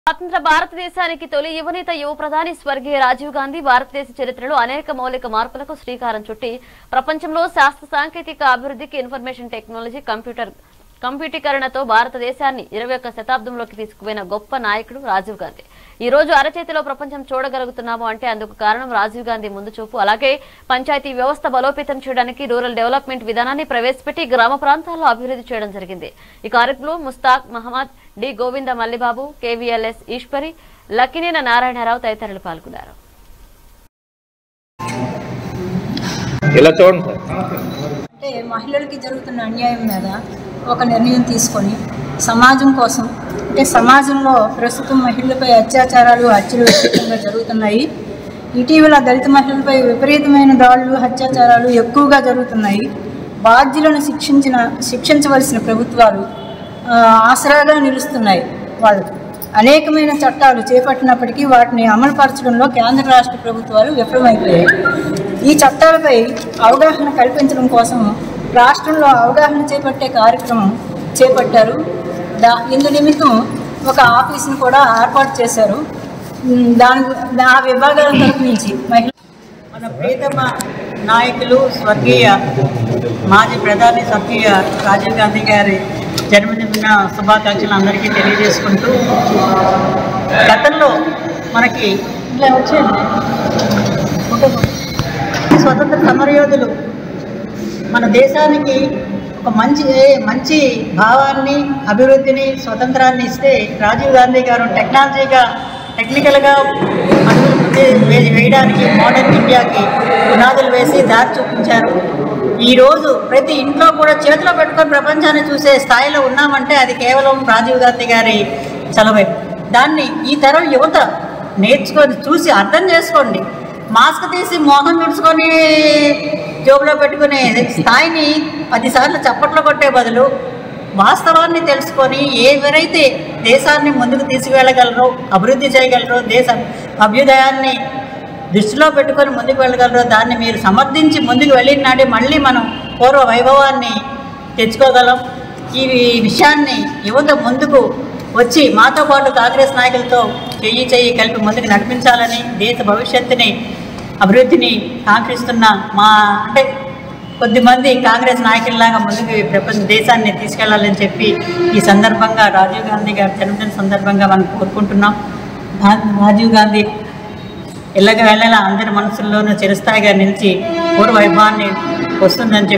స్వతంత్ర భారతదేశానికి తొలి యువనేత యువ ప్రధాని స్వర్గీయ రాజీవ్ గాంధీ భారతదేశ చరిత్రలో అనేక మౌలిక మార్పులకు శ్రీకారం చుట్టి ప్రపంచంలో శాస్త్ర సాంకేతిక అభివృద్ధికి ఇన్ఫర్మేషన్ టెక్నాలజీ కంప్యూటర్ కంప్యూటీకరణతో భారతదేశాన్ని ఇరవై ఒక్క శతాబ్దంలోకి తీసుకుపోయిన గొప్ప నాయకుడు రాజీవ్ గాంధీ ఈ రోజు అరచేతిలో ప్రపంచం చూడగలుగుతున్నాము అంటే అందుకు కారణం రాజీవ్ గాంధీ ముందు చూపు అలాగే పంచాయతీ వ్యవస్థ బలోపేతం చేయడానికి రూరల్ డెవలప్మెంట్ విధానాన్ని ప్రవేశపెట్టి గ్రామ ప్రాంతాల్లో అభివృద్ధి చేయడం జరిగింది ఈ కార్యక్రమంలో ముస్తాక్ మహమ్మద్ డి గోవింద మల్లిబాబు కేవీఎల్ఎస్ ఈశ్వరి లక్కినేన నారాయణరావు తదితరులు పాల్గొన్నారు ఇలా చూడండి సార్ అంటే మహిళలకి జరుగుతున్న అన్యాయం మీద ఒక నిర్ణయం తీసుకొని సమాజం కోసం అంటే సమాజంలో ప్రస్తుతం మహిళలపై అత్యాచారాలు హత్యలు విపరీతంగా జరుగుతున్నాయి ఇటీవల దళిత మహిళలపై విపరీతమైన దాడులు అత్యాచారాలు ఎక్కువగా జరుగుతున్నాయి బాధ్యులను శిక్షించిన శిక్షించవలసిన ప్రభుత్వాలు ఆ, ఆసరాగా నిలుస్తున్నాయి వాళ్ళు అనేకమైన చట్టాలు చేపట్టినప్పటికీ వాటిని అమలుపరచడంలో కేంద్ర రాష్ట్ర ప్రభుత్వాలు విఫలమైపోయాయి ఈ చట్టాలపై అవగాహన కల్పించడం కోసం రాష్ట్రంలో అవగాహన చేపట్టే కార్యక్రమం చేపట్టారు దా ఇందు నిమిత్తం ఒక ఆఫీస్ని కూడా ఏర్పాటు చేశారు ఉమ్, దాని ఆ విభాగాల తరపు నుంచి మహిళ మన ప్రీతమ నాయకులు స్వర్గీయ మాజీ ప్రధాని స్వర్గీయ రాజీవ్ గాంధీ గారి జన్మదిన శుభాకాంక్షలు అందరికీ తెలియజేసుకుంటూ గతంలో మనకి ఇట్లా వచ్చేయండి స్వతంత్ర సమరయోధులు మన దేశానికి ఒక మంచి మంచి భావాన్ని అభివృద్ధిని స్వతంత్రాన్ని ఇస్తే రాజీవ్ గాంధీ గారు టెక్నాలజీగా టెక్నికల్గా అడుగులు ముందే వే- వేయడానికి మోడర్న్ ఇండియాకి పునాదులు వేసి దారి చూపించారు ఈరోజు ప్రతి ఇంట్లో కూడా చేతిలో పెట్టుకొని ప్రపంచాన్ని చూసే స్థాయిలో ఉన్నామంటే అది కేవలం రాజీవ్ గాంధీ గారి చలవే దాన్ని ఈ తరం యువత నేర్చుకొని చూసి అర్థం చేసుకోండి మాస్క్ తీసి మోహం తుడుచుకొని జోబులో పెట్టుకునే స్థాయిని పదిసార్లు చప్పట్లు కొట్టే బదులు వాస్తవాన్ని తెలుసుకొని ఎవరైతే దేశాన్ని ముందుకు తీసుకువెళ్ళగలరో అభివృద్ధి చేయగలరో దేశ అభ్యుదయాన్ని దృష్టిలో పెట్టుకొని ముందుకు వెళ్ళగలరో దాన్ని మీరు సమర్థించి ముందుకు వెళ్ళిన నాడే మళ్ళీ మనం పూర్వ వైభవాన్ని తెచ్చుకోగలం ఈ విషయాన్ని యువత ముందుకు వచ్చి మాతో పాటు కాంగ్రెస్ నాయకులతో చెయ్యి చెయ్యి కలిపి ముందుకు నడిపించాలని దేశ భవిష్యత్తుని అభివృద్ధిని కాంక్షిస్తున్న మా అంటే కొద్దిమంది కాంగ్రెస్ నాయకుల్లాగా ముందుకు ఈ ప్రపంచ దేశాన్ని తీసుకెళ్లాలని చెప్పి ఈ సందర్భంగా రాజీవ్ గాంధీ గారి జన్మదిన సందర్భంగా మనం కోరుకుంటున్నాం రా- రాజీవ్ గాంధీ ఎల్లగా వెళ్ళాల అందరి మనసుల్లోనూ చిరస్థాయిగా నిలిచి పూర్వ వైభవాన్ని వస్తుందని చెప్పి